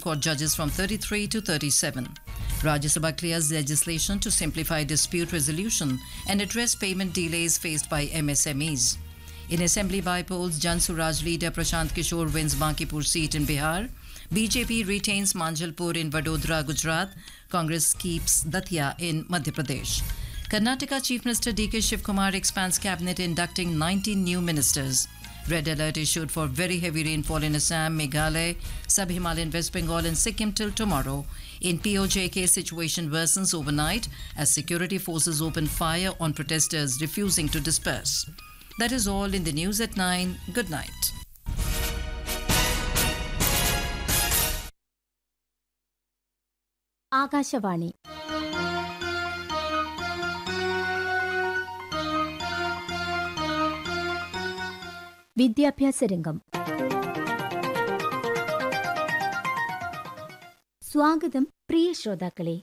Court judges from 33 to 37. Rajya Sabha clears legislation to simplify dispute resolution and address payment delays faced by MSMEs. In assembly by-polls, Jan Suraj leader Prashant Kishore wins Bankipur seat in Bihar. BJP retains Manjalpur in Vadodara, Gujarat. Congress keeps Datia in Madhya Pradesh. Karnataka Chief Minister DK Shivkumar expands cabinet inducting 19 new ministers. Red alert issued for very heavy rainfall in Assam, Meghalaya, Sub-Himalayan West Bengal and Sikkim till tomorrow. In POJK, situation worsens overnight as security forces open fire on protesters refusing to disperse. That is all in the news at 9. Good night. Akashvani വിദ്യാഭ്യാസ രംഗം സ്വാഗതം പ്രിയ ശ്രോതാക്കളെ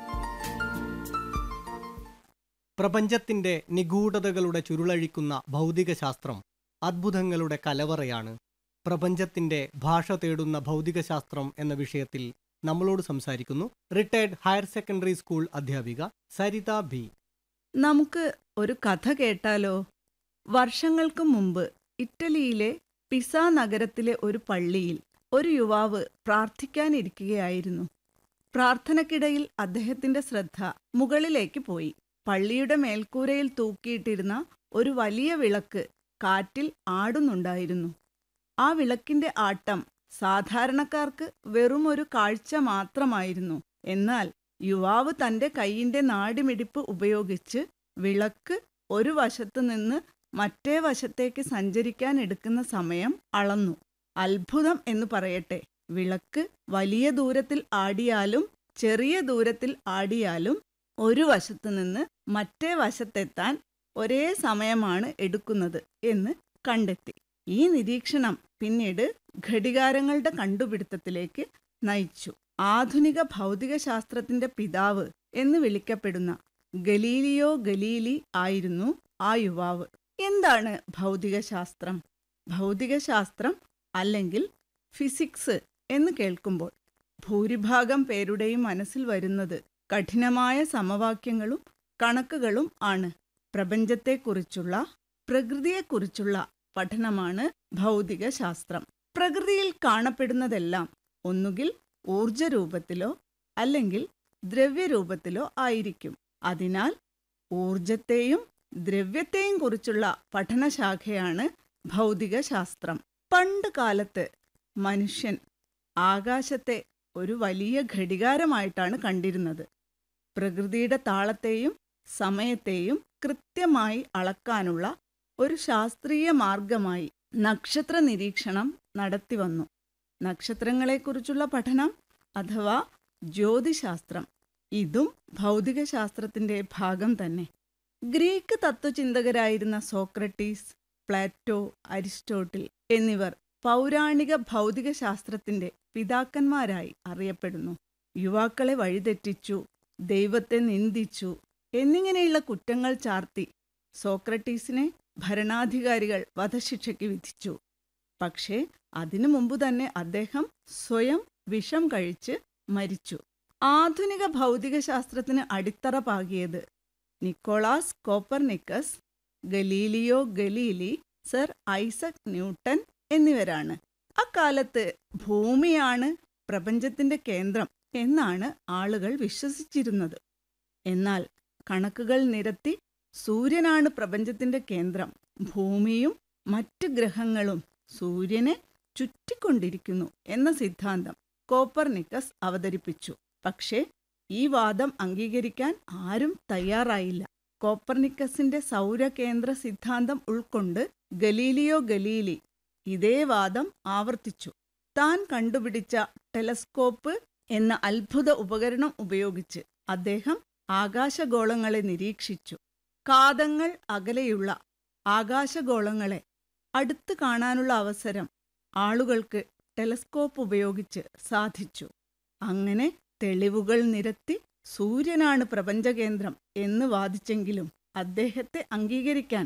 പ്രപഞ്ചത്തിന്റെ നിഗൂഢതകളുടെ ചുരുളഴിക്കുന്ന ഭൗതികശാസ്ത്രം അദ്ഭുതങ്ങളുടെ കലവറയാണ് പ്രപഞ്ചത്തിന്റെ ഭാഷ തേടുന്ന ഭൗതികശാസ്ത്രം എന്ന വിഷയത്തിൽ നമ്മളോട് സംസാരിക്കുന്നു റിട്ടയർഡ് ഹയർ സെക്കൻഡറി സ്കൂൾ അധ്യാപിക സരിത ബി നമുക്ക് ഒരു കഥ കേട്ടാലോ വർഷങ്ങൾക്ക് മുമ്പ് ഇറ്റലിയിലെ പിസ നഗരത്തിലെ ഒരു പള്ളിയിൽ ഒരു യുവാവ് പ്രാർത്ഥിക്കാനിരിക്കുകയായിരുന്നു പ്രാർത്ഥനയ്ക്കിടയിൽ അദ്ദേഹത്തിന്റെ ശ്രദ്ധ മുകളിലേക്ക് പോയി പള്ളിയുടെ മേൽക്കൂരയിൽ തൂക്കിയിട്ടിരുന്ന ഒരു വലിയ വിളക്ക് കാറ്റിൽ ആടുന്നുണ്ടായിരുന്നു ആ വിളക്കിന്റെ ആട്ടം സാധാരണക്കാർക്ക് വെറുമൊരു കാഴ്ച മാത്രമായിരുന്നു എന്നാൽ യുവാവ് തന്റെ കൈയിന്റെ നാടിമിടിപ്പ് ഉപയോഗിച്ച് വിളക്ക് ഒരു വശത്തു നിന്ന് മറ്റേ വശത്തേക്ക് സഞ്ചരിക്കാൻ എടുക്കുന്ന സമയം അളന്നു അത്ഭുതം എന്ന് പറയട്ടെ വിളക്ക് വലിയ ദൂരത്തിൽ ആടിയാലും ചെറിയ ദൂരത്തിൽ ആടിയാലും ഒരു വശത്തു നിന്ന് മറ്റേ വശത്തെത്താൻ ഒരേ സമയമാണ് എടുക്കുന്നത് എന്ന് കണ്ടെത്തി ഈ നിരീക്ഷണം പിന്നീട് ഘടികാരങ്ങളുടെ കണ്ടുപിടുത്തത്തിലേക്ക് നയിച്ചു ആധുനിക ഭൗതികശാസ്ത്രത്തിന്റെ പിതാവ് എന്ന് വിളിക്കപ്പെടുന്ന ഗലീലിയോ ഗലീലി ആയിരുന്നു ആ യുവാവ് എന്താണ് ഭൗതികശാസ്ത്രം ഭൗതികശാസ്ത്രം അല്ലെങ്കിൽ ഫിസിക്സ് എന്ന് കേൾക്കുമ്പോൾ ഭൂരിഭാഗം പേരുടെയും മനസ്സിൽ വരുന്നത് കഠിനമായ സമവാക്യങ്ങളും കണക്കുകളും ആണ് പ്രപഞ്ചത്തെക്കുറിച്ചുള്ള പ്രകൃതിയെക്കുറിച്ചുള്ള പഠനമാണ് ഭൗതികശാസ്ത്രം പ്രകൃതിയിൽ കാണപ്പെടുന്നതെല്ലാം ഒന്നുകിൽ ഊർജരൂപത്തിലോ അല്ലെങ്കിൽ ദ്രവ്യരൂപത്തിലോ ആയിരിക്കും അതിനാൽ ഊർജത്തെയും ദ്രവ്യത്തെയും കുറിച്ചുള്ള പഠനശാഖയാണ് ഭൗതികശാസ്ത്രം പണ്ട് കാലത്ത് മനുഷ്യൻ ആകാശത്തെ ഒരു വലിയ ഘടികാരമായിട്ടാണ് കണ്ടിരുന്നത് പ്രകൃതിയുടെ താളത്തെയും സമയത്തെയും കൃത്യമായി അളക്കാനുള്ള ഒരു ശാസ്ത്രീയ മാർഗമായി നക്ഷത്ര നിരീക്ഷണം നടത്തിവന്നു നക്ഷത്രങ്ങളെക്കുറിച്ചുള്ള പഠനം അഥവാ ജ്യോതിശാസ്ത്രം ഇതും ഭൗതികശാസ്ത്രത്തിന്റെ ഭാഗം തന്നെ ഗ്രീക്ക് തത്വചിന്തകരായിരുന്ന സോക്രട്ടീസ് പ്ലാറ്റോ അരിസ്റ്റോട്ടിൽ എന്നിവർ പൗരാണിക ഭൗതികശാസ്ത്രത്തിന്റെ പിതാക്കന്മാരായി അറിയപ്പെടുന്നു യുവാക്കളെ വഴിതെറ്റിച്ചു ദൈവത്തെ നിന്ദിച്ചു എന്നിങ്ങനെയുള്ള കുറ്റങ്ങൾ ചാർത്തി സോക്രട്ടീസിനെ ഭരണാധികാരികൾ വധശിക്ഷയ്ക്ക് വിധിച്ചു പക്ഷേ അതിനു മുമ്പ് തന്നെ അദ്ദേഹം സ്വയം വിഷം കഴിച്ച് മരിച്ചു ആധുനിക ഭൗതികശാസ്ത്രത്തിന് അടിത്തറ പാകിയത് Nicolaus Copernicus Galileo Galilei sir Isaac Newton എന്നിവരാണ് അക്കാലത്ത് ഭൂമിയാണ് പ്രപഞ്ചത്തിന്റെ കേന്ദ്രം എന്നാണ് ആളുകൾ വിശ്വസിച്ചിരുന്നത് എന്നാൽ കണക്കുകൾ നിരത്തി സൂര്യനാണ് പ്രപഞ്ചത്തിന്റെ കേന്ദ്രം ഭൂമിയും മറ്റ് ഗ്രഹങ്ങളും സൂര്യനെ ചുറ്റിക്കൊണ്ടിരിക്കുന്നു എന്ന സിദ്ധാന്തം കോപ്പർനിക്കസ് അവതരിപ്പിച്ചു പക്ഷേ ഈ വാദം അംഗീകരിക്കാൻ ആരും തയ്യാറായില്ല കോപ്പർനിക്കസിന്റെ സൗരകേന്ദ്ര സിദ്ധാന്തം ഉൾക്കൊണ്ട് ഗലീലിയോ ഗലീലി ഇതേ വാദം ആവർത്തിച്ചു താൻ കണ്ടുപിടിച്ച ടെലസ്കോപ്പ് എന്ന അത്ഭുത ഉപകരണം ഉപയോഗിച്ച് അദ്ദേഹം ആകാശഗോളങ്ങളെ നിരീക്ഷിച്ചു കാതങ്ങൾ അകലെയുള്ള ആകാശഗോളങ്ങളെ അടുത്ത് കാണാനുള്ള അവസരം ആളുകൾക്ക് ടെലസ്കോപ്പ് ഉപയോഗിച്ച് സാധിച്ചു അങ്ങനെ തെളിവുകൾ നിരത്തി സൂര്യനാണ് പ്രപഞ്ചകേന്ദ്രം എന്ന് വാദിച്ചെങ്കിലും അദ്ദേഹത്തെ അംഗീകരിക്കാൻ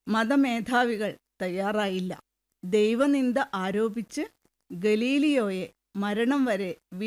മതമേധാവികൾ തയ്യാറായില്ല ദൈവനിന്ദ ആരോപിച്ച് ഗലീലിയോയെ മരണം വരെ